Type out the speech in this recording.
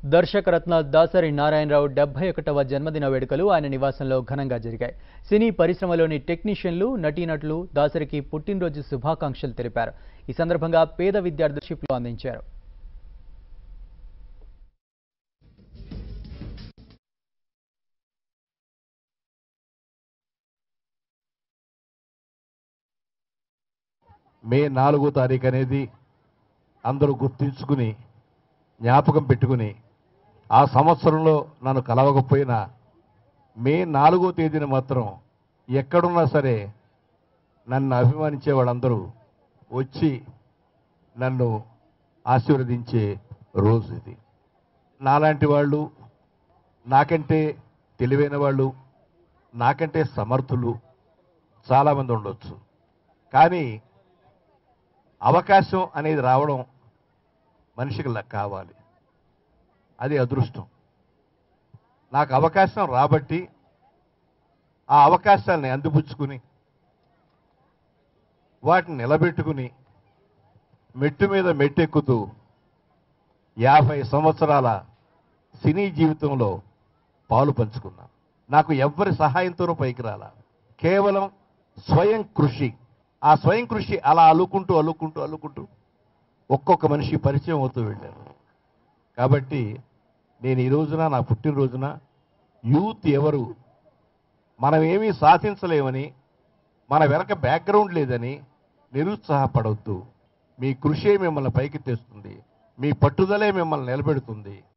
దర్శకరత్న దాసరి నారాయణరావు డెబ్బై ఒకటవ జన్మదిన వేడుకలు ఆయన నివాసంలో ఘనంగా జరిగాయి సినీ పరిశ్రమలోని టెక్నీషియన్లు నటీనటులు దాసరికి పుట్టినరోజు శుభాకాంక్షలు తెలిపారు ఈ సందర్భంగా పేద విద్యార్థులు షిప్లు అందించారు మే నాలుగో తారీఖు అనేది అందరూ గుర్తుంచుకుని జ్ఞాపకం పెట్టుకుని ఆ సంవత్సరంలో నన్ను కలవకపోయినా మే నాలుగో తేదీన మాత్రం ఎక్కడున్నా సరే నన్ను అభిమానించే వాళ్ళందరూ వచ్చి నన్ను ఆశీర్వదించే రోజు ఇది నాలాంటి వాళ్ళు నాకంటే తెలివైన వాళ్ళు నాకంటే సమర్థులు చాలామంది ఉండొచ్చు కానీ అవకాశం అనేది రావడం మనిషికి ల- కావాలి అది అదృష్టం నాకు అవకాశం రాబట్టి ఆ అవకాశాలని అందిపుచ్చుకుని వాటిని నిలబెట్టుకుని మెట్టు మీద మెట్టెక్కుతూ యాభై సంవత్సరాల సినీ జీవితంలో పాలు పంచుకున్నాను నాకు ఎవ్వరి సహాయంతోనూ పైకి రాల కేవలం స్వయం కృషి ఆ స్వయం కృషి అలా అల్లుకుంటూ అల్లుకుంటూ అల్లుకుంటూ ఒక్కొక్క మనిషి పరిచయం అవుతూ వెళ్ళాను కాబట్టి నేను ఈ రోజున నా పుట్టినరోజున యూత్ ఎవరు మనం ఏమీ సాధించలేమని మన వెనక బ్యాక్గ్రౌండ్ లేదని నిరుత్సాహపడవద్దు మీ కృషే మిమ్మల్ని పైకి తెస్తుంది మీ పట్టుదలే మిమ్మల్ని నిలబెడుతుంది